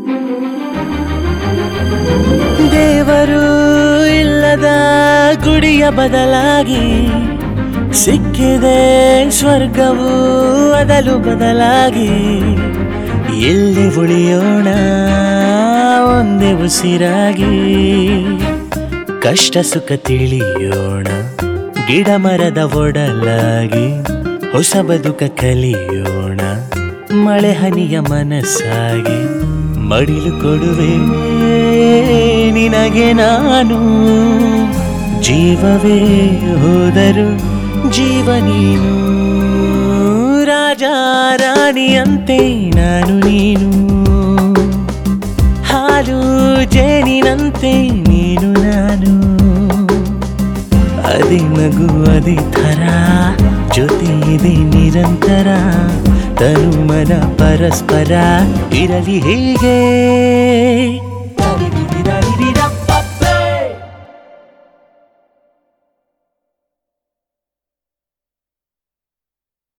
ದೇವರು ಇಲ್ಲದ ಗುಡಿಯ ಬದಲಾಗಿ ಸಿಕ್ಕಿದೆ ಸ್ವರ್ಗವು ಅದಲು ಬದಲಾಗಿ ಎಲ್ಲಿ ಉಳಿಯೋಣ ಒಂದೇ ಉಸಿರಾಗಿ ಕಷ್ಟ ಸುಖ ತಿಳಿಯೋಣ ಗಿಡ ಮರದ ಒಡಲಾಗಿ ಹೊಸ ಬದುಕ ಕಲಿಯೋಣ ಮಳೆ ಹನಿಯ ಮನಸ್ಸಾಗಿ ಮಡಿಲು ಕೊಡುವೆ ನಿನಗೆ ನಾನು ಜೀವವೇ ಹೋದರು ಜೀವ ನೀನು ರಾಜ ರಾಣಿಯಂತೆ ನಾನು ನೀನು ಹಾಲು ಜೇನಿನಂತೆ ನೀನು ನಾನು ಅದೇ ನಗು ಅದೇ ಥರ ಜೊತೆ ಇದೆ ನಿರಂತರ ತನು ಮನ ಪರಸ್ಪರ ಇರಲಿ ಹೀಗೆ